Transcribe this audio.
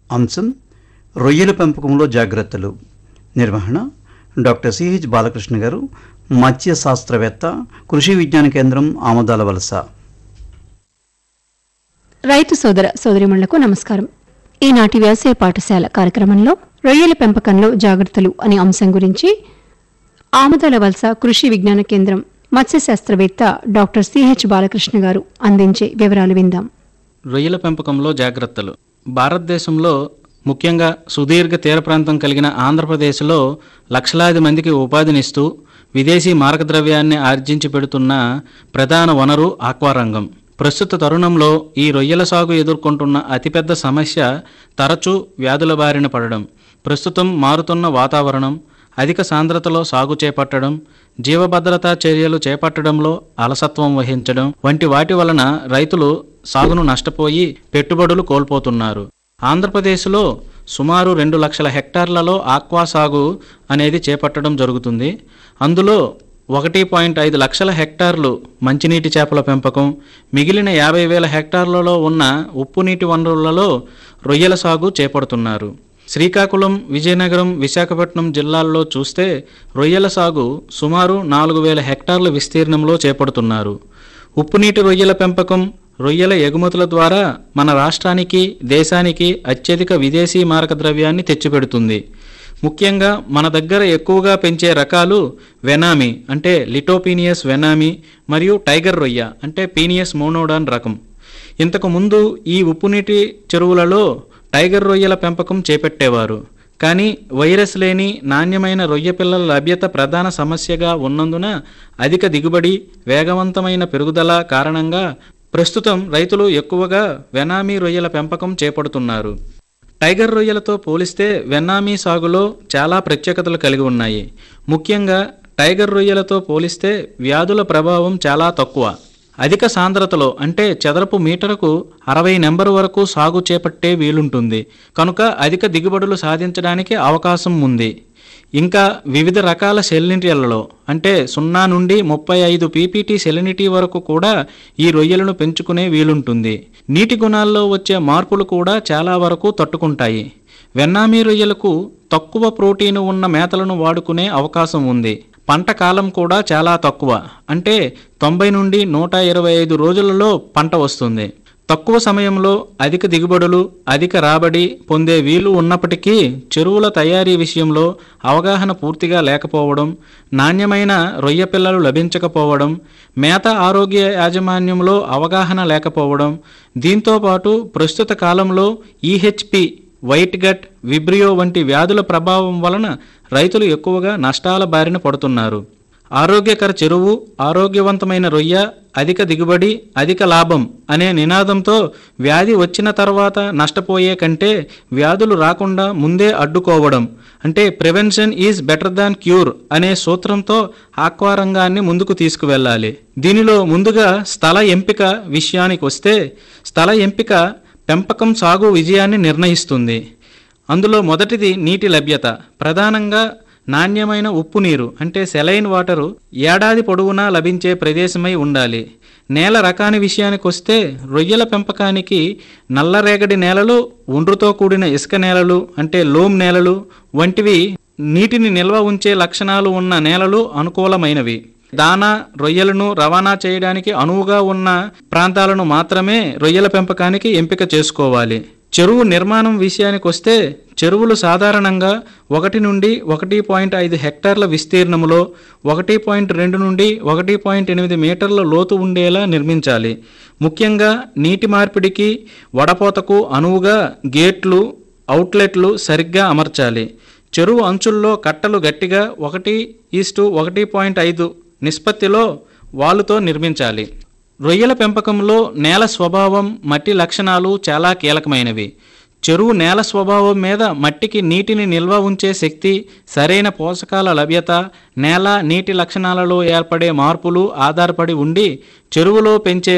అంశం రొయ్యల పెంపకంలో జాగ్రత్తలు నిర్వహణ డాక్టర్ సిహెచ్ బాలకృష్ణ గారు మత్స్య శాస్త్రవేత్త కృషి విజ్ఞాన కేంద్రం ఆమదాల వలస రైతు సోదర సోదరిమణులకు నమస్కారం ఈనాటి వ్యవసాయ పాఠశాల కార్యక్రమంలో రొయ్యల పెంపకంలో జాగ్రత్తలు అనే అంశం గురించి ఆమదాల వలస కృషి విజ్ఞాన కేంద్రం మత్స్య శాస్త్రవేత్త డాక్టర్ సిహెచ్ బాలకృష్ణ గారు అందించే వివరాలు విందాం రొయ్యల పెంపకంలో జాగ్రత్తలు భారతదేశంలో ముఖ్యంగా సుదీర్ఘ తీర ప్రాంతం కలిగిన ఆంధ్రప్రదేశ్లో లక్షలాది మందికి ఉపాధినిస్తూ విదేశీ మార్గద్రవ్యాన్ని ఆర్జించి పెడుతున్న ప్రధాన వనరు ఆక్వారంగం ప్రస్తుత తరుణంలో ఈ రొయ్యల సాగు ఎదుర్కొంటున్న అతిపెద్ద సమస్య తరచూ వ్యాధుల బారిన పడడం ప్రస్తుతం మారుతున్న వాతావరణం అధిక సాంద్రతలో సాగు చేపట్టడం జీవభద్రతా చర్యలు చేపట్టడంలో అలసత్వం వహించడం వంటి వాటి వలన రైతులు సాగును నష్టపోయి పెట్టుబడులు కోల్పోతున్నారు ఆంధ్రప్రదేశ్లో సుమారు రెండు లక్షల హెక్టార్లలో ఆక్వా సాగు అనేది చేపట్టడం జరుగుతుంది అందులో ఒకటి పాయింట్ ఐదు లక్షల హెక్టార్లు మంచినీటి చేపల పెంపకం మిగిలిన యాభై వేల హెక్టార్లలో ఉన్న ఉప్పు నీటి వనరులలో రొయ్యల సాగు చేపడుతున్నారు శ్రీకాకుళం విజయనగరం విశాఖపట్నం జిల్లాల్లో చూస్తే రొయ్యల సాగు సుమారు నాలుగు వేల హెక్టార్ల విస్తీర్ణంలో చేపడుతున్నారు ఉప్పునీటి రొయ్యల పెంపకం రొయ్యల ఎగుమతుల ద్వారా మన రాష్ట్రానికి దేశానికి అత్యధిక విదేశీ మారక ద్రవ్యాన్ని తెచ్చిపెడుతుంది ముఖ్యంగా మన దగ్గర ఎక్కువగా పెంచే రకాలు వెనామి అంటే లిటోపీనియస్ వెనామి మరియు టైగర్ రొయ్య అంటే పీనియస్ మోనోడాన్ రకం ఇంతకు ముందు ఈ ఉప్పునీటి చెరువులలో టైగర్ రొయ్యల పెంపకం చేపట్టేవారు కానీ వైరస్ లేని నాణ్యమైన రొయ్య పిల్లల లభ్యత ప్రధాన సమస్యగా ఉన్నందున అధిక దిగుబడి వేగవంతమైన పెరుగుదల కారణంగా ప్రస్తుతం రైతులు ఎక్కువగా వెనామీ రొయ్యల పెంపకం చేపడుతున్నారు టైగర్ రొయ్యలతో పోలిస్తే వెన్నామీ సాగులో చాలా ప్రత్యేకతలు కలిగి ఉన్నాయి ముఖ్యంగా టైగర్ రొయ్యలతో పోలిస్తే వ్యాధుల ప్రభావం చాలా తక్కువ అధిక సాంద్రతలో అంటే చదరపు మీటరుకు అరవై నెంబర్ వరకు సాగు చేపట్టే వీలుంటుంది కనుక అధిక దిగుబడులు సాధించడానికి అవకాశం ఉంది ఇంకా వివిధ రకాల సెలినిటీలలో అంటే సున్నా నుండి ముప్పై ఐదు పీపీటీ సెలినిటీ వరకు కూడా ఈ రొయ్యలను పెంచుకునే వీలుంటుంది నీటి గుణాల్లో వచ్చే మార్పులు కూడా చాలా వరకు తట్టుకుంటాయి వెన్నామీ రొయ్యలకు తక్కువ ప్రోటీన్ ఉన్న మేతలను వాడుకునే అవకాశం ఉంది పంట కాలం కూడా చాలా తక్కువ అంటే తొంభై నుండి నూట ఇరవై ఐదు రోజులలో పంట వస్తుంది తక్కువ సమయంలో అధిక దిగుబడులు అధిక రాబడి పొందే వీలు ఉన్నప్పటికీ చెరువుల తయారీ విషయంలో అవగాహన పూర్తిగా లేకపోవడం నాణ్యమైన రొయ్య పిల్లలు లభించకపోవడం మేత ఆరోగ్య యాజమాన్యంలో అవగాహన లేకపోవడం దీంతోపాటు ప్రస్తుత కాలంలో ఈహెచ్పి వైట్ గట్ విబ్రియో వంటి వ్యాధుల ప్రభావం వలన రైతులు ఎక్కువగా నష్టాల బారిన పడుతున్నారు ఆరోగ్యకర చెరువు ఆరోగ్యవంతమైన రొయ్య అధిక దిగుబడి అధిక లాభం అనే నినాదంతో వ్యాధి వచ్చిన తర్వాత నష్టపోయే కంటే వ్యాధులు రాకుండా ముందే అడ్డుకోవడం అంటే prevention is better than cure అనే సూత్రంతో ఆక్వా రంగాన్ని ముందుకు తీసుకువెళ్ళాలి దీనిలో ముందుగా స్థల ఎంపిక విషయానికి వస్తే స్థల ఎంపిక పెంపకం సాగు విజయాన్ని నిర్ణయిస్తుంది అందులో మొదటిది నీటి లభ్యత ప్రధానంగా నాణ్యమైన ఉప్పు నీరు అంటే సెలైన్ వాటరు ఏడాది పొడవునా లభించే ప్రదేశమై ఉండాలి నేల రకాని విషయానికి వస్తే రొయ్యల పెంపకానికి నల్లరేగడి నేలలు ఒండ్రుతో కూడిన ఇసుక నేలలు అంటే లోమ్ నేలలు వంటివి నీటిని నిల్వ ఉంచే లక్షణాలు ఉన్న నేలలు అనుకూలమైనవి దానా రొయ్యలను రవాణా చేయడానికి అనువుగా ఉన్న ప్రాంతాలను మాత్రమే రొయ్యల పెంపకానికి ఎంపిక చేసుకోవాలి చెరువు నిర్మాణం విషయానికి వస్తే చెరువులు సాధారణంగా ఒకటి నుండి ఒకటి పాయింట్ ఐదు హెక్టార్ల విస్తీర్ణములో ఒకటి పాయింట్ రెండు నుండి ఒకటి పాయింట్ ఎనిమిది మీటర్ల లోతు ఉండేలా నిర్మించాలి ముఖ్యంగా నీటి మార్పిడికి వడపోతకు అనువుగా గేట్లు అవుట్లెట్లు సరిగ్గా అమర్చాలి చెరువు అంచుల్లో కట్టలు గట్టిగా ఒకటి ఈస్టు ఒకటి పాయింట్ ఐదు నిష్పత్తిలో వాలుతో నిర్మించాలి రొయ్యల పెంపకంలో నేల స్వభావం మట్టి లక్షణాలు చాలా కీలకమైనవి చెరువు నేల స్వభావం మీద మట్టికి నీటిని నిల్వ ఉంచే శక్తి సరైన పోషకాల లభ్యత నేల నీటి లక్షణాలలో ఏర్పడే మార్పులు ఆధారపడి ఉండి చెరువులో పెంచే